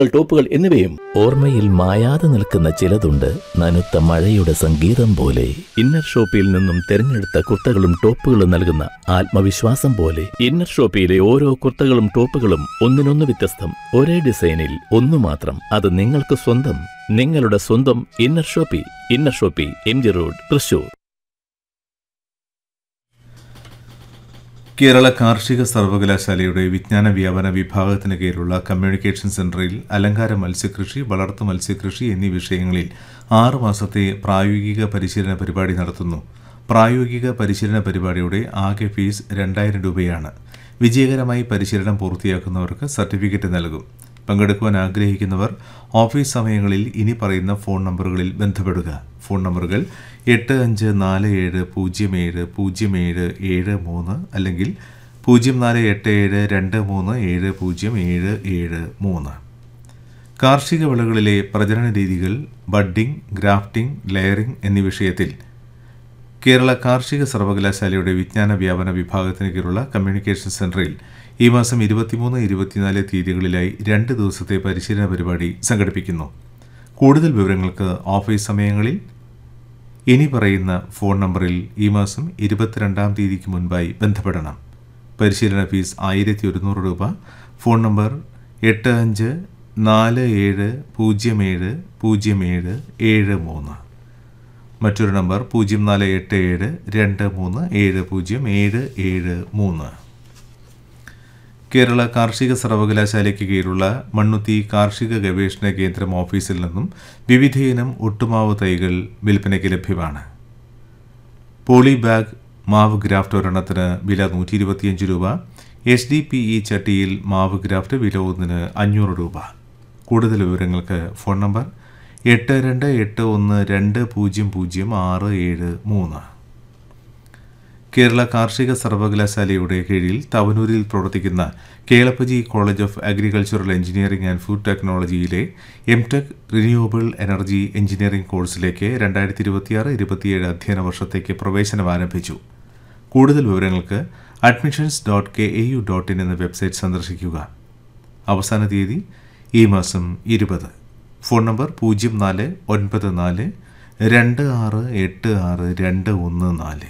ടോപ്പുകൾ എന്നിവയും ഓർമ്മയിൽ മായാതെ നിൽക്കുന്ന ചിലതുണ്ട് നനുത്ത മഴയുടെ സംഗീതം പോലെ ഇന്നർ ഷോപ്പിൽ നിന്നും തിരഞ്ഞെടുത്ത കുർത്തകളും ടോപ്പുകളും നൽകുന്ന ആത്മവിശ്വാസം പോലെ ഇന്നർ ഷോപ്പിയിലെ ഓരോ കുർത്തകളും ടോപ്പുകളും ഒന്നിനൊന്ന് വ്യത്യസ്തം ഒരേ ഡിസൈനിൽ ഒന്നു മാത്രം അത് നിങ്ങൾക്ക് സ്വന്തം നിങ്ങളുടെ സ്വന്തം inner shoppy inner shoppy M G road Thrissur Kerala കാർഷിക സർവകലാശാലയുടെ വിജ്ഞാന വ്യാപന വിഭാഗത്തിന് കീഴിലുള്ള കമ്മ്യൂണിക്കേഷൻ സെന്ററിൽ അലങ്കാര മത്സ്യകൃഷി വളർത്തു മത്സ്യകൃഷി എന്നീ വിഷയങ്ങളിൽ ആറ് മാസത്തെ പ്രായോഗിക പരിശീലന പരിപാടി നടത്തുന്നു പ്രായോഗിക പരിശീലന പരിപാടിയുടെ ആകെ ഫീസ് രണ്ടായിരം രൂപയാണ് വിജയകരമായി പരിശീലനം പൂർത്തിയാക്കുന്നവർക്ക് സർട്ടിഫിക്കറ്റ് നൽകും പങ്കെടുക്കുവാൻ ആഗ്രഹിക്കുന്നവർ ഓഫീസ് സമയങ്ങളിൽ ഇനി പറയുന്ന ഫോൺ നമ്പറുകളിൽ ബന്ധപ്പെടുക ഫോൺ നമ്പറുകൾ എട്ട് അഞ്ച് നാല് ഏഴ് പൂജ്യം ഏഴ് പൂജ്യം ഏഴ് ഏഴ് മൂന്ന് അല്ലെങ്കിൽ പൂജ്യം നാല് എട്ട് ഏഴ് രണ്ട് മൂന്ന് ഏഴ് പൂജ്യം ഏഴ് ഏഴ് മൂന്ന് കാർഷിക വിളകളിലെ പ്രജനന രീതികൾ ബഡ്ഡിംഗ് ഗ്രാഫ്റ്റിംഗ് ലെയറിംഗ് എന്നീ വിഷയത്തിൽ കേരള കാർഷിക സർവകലാശാലയുടെ വിജ്ഞാന വ്യാപന വിഭാഗത്തിന് കീഴിലുള്ള കമ്മ്യൂണിക്കേഷൻ സെന്ററിൽ ഈ മാസം ഇരുപത്തിമൂന്ന് ഇരുപത്തിനാല് തീയതികളിലായി രണ്ട് ദിവസത്തെ പരിശീലന പരിപാടി സംഘടിപ്പിക്കുന്നു കൂടുതൽ വിവരങ്ങൾക്ക് ഓഫീസ് സമയങ്ങളിൽ ഇനി പറയുന്ന ഫോൺ നമ്പറിൽ ഈ മാസം ഇരുപത്തിരണ്ടാം തീയതിക്ക് മുൻപായി ബന്ധപ്പെടണം പരിശീലന ഫീസ് ആയിരത്തി ഒരുന്നൂറ് രൂപ ഫോൺ നമ്പർ എട്ട് അഞ്ച് നാല് ഏഴ് പൂജ്യം ഏഴ് പൂജ്യം ഏഴ് ഏഴ് മൂന്ന് മറ്റൊരു നമ്പർ പൂജ്യം നാല് എട്ട് ഏഴ് രണ്ട് മൂന്ന് ഏഴ് പൂജ്യം ഏഴ് ഏഴ് മൂന്ന് കേരള കാർഷിക സർവകലാശാലയ്ക്ക് കീഴിലുള്ള മണ്ണുത്തി കാർഷിക ഗവേഷണ കേന്ദ്രം ഓഫീസിൽ നിന്നും വിവിധയിനം ഒട്ടുമാവ് തൈകൾ വിൽപ്പനയ്ക്ക് ലഭ്യമാണ് പോളി ബാഗ് മാവ് ഗ്രാഫ്റ്റ് ഒരെണ്ണത്തിന് വില നൂറ്റി ഇരുപത്തിയഞ്ച് രൂപ എച്ച് ഡി പി ഇ ചട്ടിയിൽ മാവ് ഗ്രാഫ്റ്റ് വില ഒന്നിന് അഞ്ഞൂറ് രൂപ കൂടുതൽ വിവരങ്ങൾക്ക് ഫോൺ നമ്പർ എട്ട് രണ്ട് എട്ട് ഒന്ന് രണ്ട് പൂജ്യം പൂജ്യം ആറ് ഏഴ് മൂന്ന് കേരള കാർഷിക സർവകലാശാലയുടെ കീഴിൽ തവനൂരിൽ പ്രവർത്തിക്കുന്ന Kelappaji college of agricultural engineering and food ടെക്നോളജിയിലെ M tech renewable energy engineering കോഴ്സിലേക്ക് രണ്ടായിരത്തി ഇരുപത്തിയാറ് ഇരുപത്തിയേഴ് അധ്യയന വർഷത്തേക്ക് പ്രവേശനം ആരംഭിച്ചു കൂടുതൽ വിവരങ്ങൾക്ക് admissions dot K A U dot in എന്ന വെബ്സൈറ്റ് സന്ദർശിക്കുക അവസാന തീയതി ഈ മാസം ഇരുപത് ഫോൺ നമ്പർ പൂജ്യം നാല് ഒൻപത് നാല് രണ്ട് ആറ് എട്ട് ആറ് രണ്ട് ഒന്ന് നാല്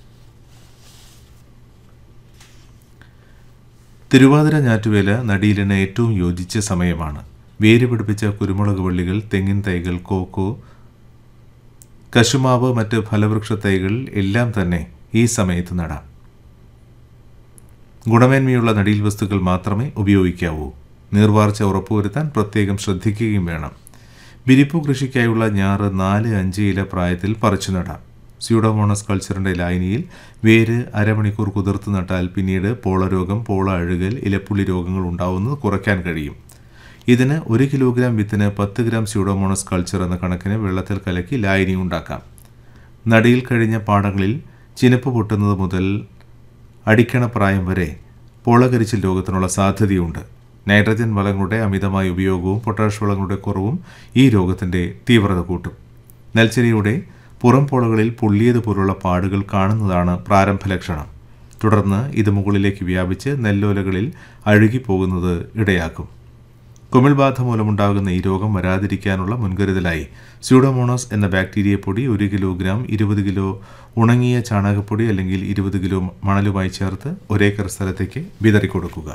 തിരുവാതിര ഞാറ്റുവേല നടീലിന് ഏറ്റവും യോജിച്ച സമയമാണ് വേര് പിടിപ്പിച്ച കുരുമുളക് വള്ളികൾ തെങ്ങിൻ തൈകൾ കോക്കോ കശുമാവ് മറ്റ് ഫലവൃക്ഷ തൈകൾ എല്ലാം തന്നെ ഈ സമയത്ത് നടാം ഗുണമേന്മയുള്ള നടീൽ വസ്തുക്കൾ മാത്രമേ ഉപയോഗിക്കാവൂ നീർവാർച്ച ഉറപ്പുവരുത്താൻ പ്രത്യേകം ശ്രദ്ധിക്കുകയും വേണം വിരിപ്പു കൃഷിക്കായുള്ള ഞാറ് നാല് അഞ്ച് ഇല പ്രായത്തിൽ പറിച്ചു നടാം സ്യൂഡോമോണസ് കൾച്ചറിൻ്റെ ലായനിയിൽ വേര് അരമണിക്കൂർ കുതിർത്ത് നട്ടാൽ പിന്നീട് പോളരോഗം പോള അഴുകൽ ഇലപ്പുള്ളി രോഗങ്ങൾ ഉണ്ടാവുന്നത് കുറയ്ക്കാൻ കഴിയും ഇതിന് ഒരു കിലോഗ്രാം വിത്തിന് പത്ത് ഗ്രാം സ്യൂഡോമോണസ് കൾച്ചർ എന്ന കണക്കിന് വെള്ളത്തിൽ കലക്കി ലായനി ഉണ്ടാക്കാം നടിയിൽ കഴിഞ്ഞ പാടങ്ങളിൽ ചിനപ്പ് പൊട്ടുന്നത് മുതൽ അടിക്കണ പ്രായം വരെ പോളകരിച്ചിൽ രോഗത്തിനുള്ള സാധ്യതയുണ്ട് നൈട്രജൻ വളങ്ങളുടെ അമിതമായ ഉപയോഗവും പൊട്ടാഷ് വളങ്ങളുടെ കുറവും ഈ രോഗത്തിൻ്റെ തീവ്രത കൂട്ടും നെൽച്ചെടിയുടെ പുറം പോളകളിൽ പൊള്ളിയതുപോലുള്ള പാടുകൾ കാണുന്നതാണ് പ്രാരംഭ ലക്ഷണം തുടർന്ന് ഇത് മുകളിലേക്ക് വ്യാപിച്ച് നെല്ലോലകളിൽ അഴുകിപ്പോകുന്നത് ഇടയാക്കും കുമിൾബാധ മൂലമുണ്ടാകുന്ന ഈ രോഗം വരാതിരിക്കാനുള്ള മുൻകരുതലായി സ്യൂഡോമോണോസ് എന്ന ബാക്ടീരിയ പൊടി ഒരു കിലോഗ്രാം ഇരുപത് കിലോ ഉണങ്ങിയ ചാണകപ്പൊടി അല്ലെങ്കിൽ ഇരുപത് കിലോ മണലുമായി ചേർത്ത് ഒരേക്കർ സ്ഥലത്തേക്ക് വിതറിക്കൊടുക്കുക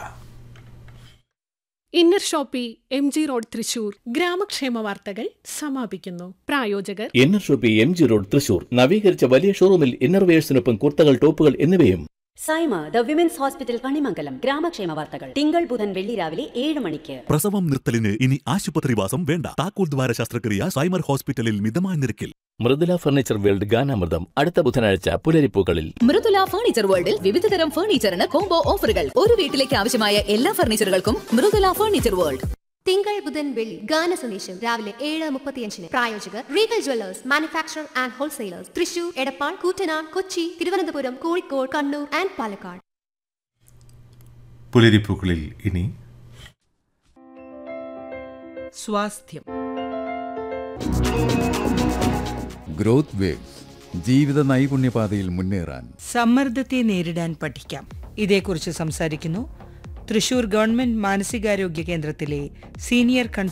inner shoppy M G road Thrissur ഗ്രാമക്ഷേമ വാർത്തകൾ സമാപിക്കുന്നു പ്രായോജകർ inner shoppy M G road Thrissur നവീകരിച്ച വലിയ ഷോറൂമിൽ ഇന്നർവേഴ്സിനൊപ്പം കുർത്തകൾ ടോപ്പുകൾ എന്നിവയും Saima the women's hospital Kanimangalam ഗ്രാമക്ഷേമ വാർത്തകൾ തിങ്കൾ ബുധൻ വെള്ളി രാവിലെ ഏഴ് മണിക്ക് പ്രസവം നിർത്തലിന് ഇനി ആശുപത്രിവാസം വേണ്ട താക്കോൽ ദ്വാര ശസ്ത്രക്രിയ സൈമർ ഹോസ്പിറ്റലിൽ മിതമായ നിരക്കിൽ മൃദുല ഫർണിച്ചർ വേൾഡ് ഗാനാമൃതം അടുത്ത ബുധനാഴ്ച പുലരിപ്പൂക്കളിൽ മൃദുല ഫർണിച്ചർ വേൾഡിൽ വിവിധതരം ഫർണിച്ചറിന് കോംബോ ഓഫറുകൾ ഒരു വീട്ടിലേക്ക് ആവശ്യമായ എല്ലാ ഫർണിച്ചറുകൾക്കും മൃദുല ഫർണിച്ചർ വേൾഡ് തിങ്കൾ ബുധൻ വെള്ളി ഗാന സന്ദേശം രാവിലെ ഏഴ് മുപ്പത്തിയഞ്ചിന് പ്രായോജകർ regal jewellers manufacture and wholesalers Thrissur Edappal Koottanad Kochi Thiruvananthapuram Kozhikode Kannur and Palakkad പുലരിപ്പൂക്കളിൽ ഇനി സ്വാസ്ഥ്യം ഗ്രോത്ത് വേവ്സ് ജീവിത നൈപുണ്യപാതയിൽ മുന്നേറാൻ സമ്മർദ്ദത്തെ നേരിടാൻ പഠിക്കാം ഇതേക്കുറിച്ച് സംസാരിക്കുന്നു തൃശൂർ ഗവൺമെന്റ് മാനസികാരോഗ്യ കേന്ദ്രത്തിലെ സീനിയർ